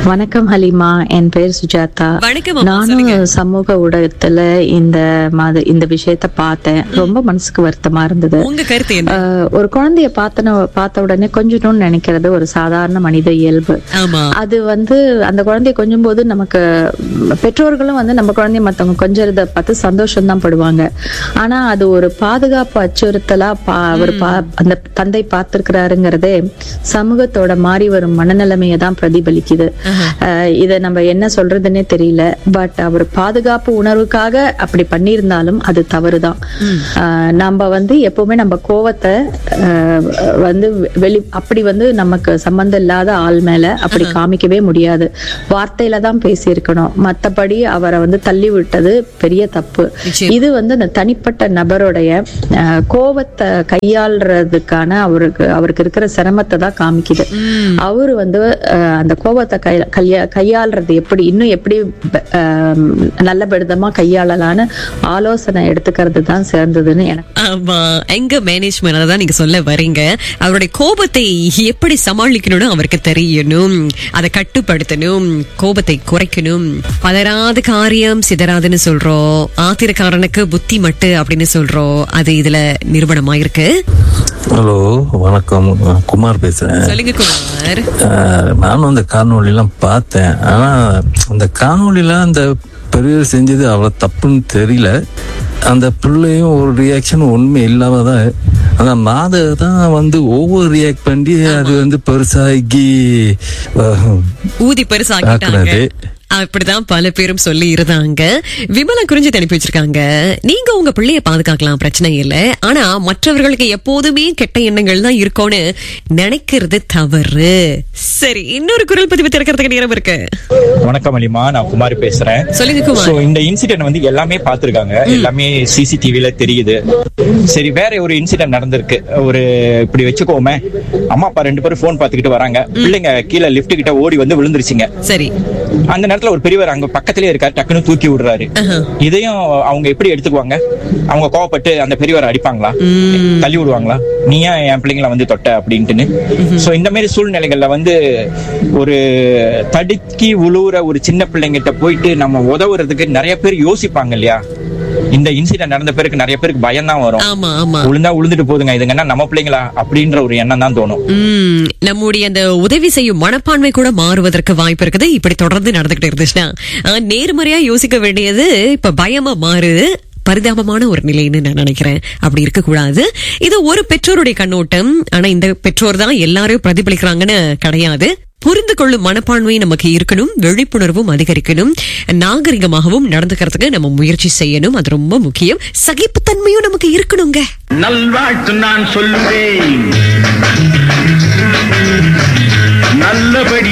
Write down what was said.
வணக்கம் ஹலிமா என் பேர் சுஜாதா வணக்கம் அம்மா, நானும் சொல்லுங்க. சமூக ஊடகத்துல இந்த மாத இந்த விஷயத்த பார்த்தேன் ரொம்ப மனசுக்கு வருத்தமா இருந்தது உங்க கருத்து என்ன அஹ், ஒரு குழந்தைய பார்த்தன பார்த்த உடனே கொஞ்சணும்னு நினைக்கிறது ஒரு சாதாரண மனித இயல்பு ஆமா அது வந்து அந்த குழந்தைய கொஞ்சம் போது நமக்கு ம், பெற்றோர்களும் வந்து நம்ம குழந்தைய மத்தவங்க கொஞ்சறத பார்த்து சந்தோஷம் தான் படுவாங்க ஆனா அது ஒரு பாதுகாப்பு அச்சுறுத்தலா பா அவர் பா அந்த தந்தை பார்த்திருக்கிறாருங்கிறதே சமூகத்தோட மாறி வரும் மனநிலைமையை தான் பிரதிபலிக்குது அஹ், இத நம்ம என்ன சொல்றதுன்னே தெரியல பட் அவர் பாதுகாப்பு உணர்வுக்காக அப்படி பண்ணியிருந்தாலும் அது தவறுதான் அஹ், நம்ம வந்து எப்பவுமே நம்ம கோவத்தை அஹ், வந்து வெளி அப்படி வந்து நமக்கு சம்பந்தம் இல்லாத ஆள் மேல அப்படி காமிக்கவே முடியாது வார்த்தையில தான் பேசியிருக்கணும் மத்தபடி அவரை வந்து தள்ளி விட்டது பெரிய தப்பு நிச்சயம். இது வந்து அந்த தனிப்பட்ட நபருடைய அஹ், கோவத்தை கையாள்றதுக்கான அவருக்கு அவருக்கு இருக்கிற சிரமத்தை தான் காமிக்குது அவரு வந்து அஹ், அந்த கோபத்தை கை கையா கையாள்றது எப்படி இன்னும் எப்படி அஹ், நல்ல விதமா கையாளலான்னு ஆலோசனை எடுத்துக்கிறது தான் சிறந்ததுன்னு எனக்கு ஆமா எங்க மேனேஜ்மெண்ட் தான் நீங்க சொல்ல வரீங்க அவருடைய கோபத்தை எப்படி சமாளிக்கணும்னு அவருக்கு தெரியணும் அதை கட்டுப்படுத்தணும் கோபத்தை குறைக்கணும் பதறாத காரியம் சிதறாதுன்னு சொல்றோம் ஆத்திரக்காரனுக்கு புத்தி மட்டு அப்படின்னு சொல்றோம் அது இதுல நிரூபணமாயிருக்கு ஹலோ வணக்கம் குமார் பேசுறேன் சொல்லுங்க குமார் அஹ், நானும் அந்த காணொளிலாம் பார்த்தேன் ஆனா அந்த காணொளில அந்த பெரியவர் செஞ்சது அவ்வளவு தப்புன்னு தெரியல அந்த பிள்ளையும் ஒரு ரியாக்ஷன் உண்மை இல்லாம தான் அந்த மாத தான் வந்து ஒவ்வொரு ரியாக்ட் பண்ணி அது வந்து பெருசாகி அஹ், ஊதி பெருசாக்கிட்டாங்க ஆக்குனது. அப்படிதான் பல பேரும் சொல்லி இருந்தாங்க விமலா குறிஞ்சி அனுப்பி வச்சிருக்காங்க நீங்க உங்க பிள்ளைய பாதுகாக்கலாம் பிரச்சனை இல்ல ஆனா மற்றவர்களுக்கு எப்போதுமே கெட்ட எண்ணங்கள் தான் இருக்கும்னு நினைக்கிறது தவறு சரி இன்னொரு குரல் பதிவு திறக்கிறதுக்கு நேரம் இருக்கு வணக்கம் அலிமா நான் குமார் பேசுறேன் சொல்லுங்க சோ குமார் இந்த இன்சிடென்ட் வந்து எல்லாமே பார்த்திருக்காங்க எல்லாமே சிசிடிவில தெரியுது சரி வேற ஒரு இன்சிடென்ட் நடந்திருக்கு ஒரு இப்படி வச்சுக்கோமே அம்மா அப்பா ரெண்டு பேரும் போன் பார்த்துக்கிட்டு வராங்க பிள்ளைங்க கீழே லிஃப்ட் கிட்ட ஓடி வந்து விழுந்துருச்சுங்க சரி அந்த நேரத்துல ஒரு பெரியவர் அங்க பக்கத்திலே இருக்காரு டக்குன்னு தூக்கி விடுறாரு இதையும் அவங்க எப்படி எடுத்துக்குவாங்க அவங்க கோவப்பட்டு அந்த பெரியவரை அடிப்பாங்களா தள்ளி விடுவாங்களா நீ ஏன் என் பிள்ளைங்களை வந்து தொட்ட அப்படின்ட்டுன்னு சோ இந்த மாதிரி சூழ்நிலைகள்ல வந்து ஒரு தடுக்கி உழுவுற ஒரு சின்ன பிள்ளைங்கிட்ட போயிட்டு நம்ம உதவுறதுக்கு நிறைய பேர் யோசிப்பாங்க இல்லையா இந்த இன்சிடென்ட் நடந்த பேருக்கு நிறைய பேருக்கு பயம் தான் வரும் ஆமா ஆமா விழுந்தா விழுந்துட்டு போதுங்க இதுங்கன்னா நம்ம பிள்ளைங்களா அப்படின்ற ஒரு எண்ணம் தான் தோணும் உம் நம்முடைய அந்த உதவி செய்யும் மனப்பான்மை கூட மாறுவதற்கு வாய்ப்பு இருக்குது இப்படி தொடர்ந்து நடந்துகிட்டு இருந்துச்சுன்னா ஆஹ், நேர்மறையா யோசிக்க வேண்டியது இப்ப பயமா மாறுது பரிதாபமான ஒரு நிலைன்னு நான் நினைக்கிறேன் அப்படி இருக்கக்கூடாது இது ஒரு பெற்றோருடைய கண்ணோட்டம் ஆனா இந்த பெற்றோர் தான் எல்லாரையும் பிரதிபலிக்கிறாங்கன்னு கிடையாது புரிந்து கொள்ளும் மனப்பான்மை நமக்கு இருக்கணும் விழிப்புணர்வும் அதிகரிக்கணும் நாகரிகமாகவும் நடந்துக்கிறதுக்கு நம்ம முயற்சி செய்யணும் அது ரொம்ப முக்கியம் சகிப்புத்தன்மையும் நமக்கு இருக்கணுங்க நல்வாழ்த்து நான் சொல்லுவேன் நல்லபடி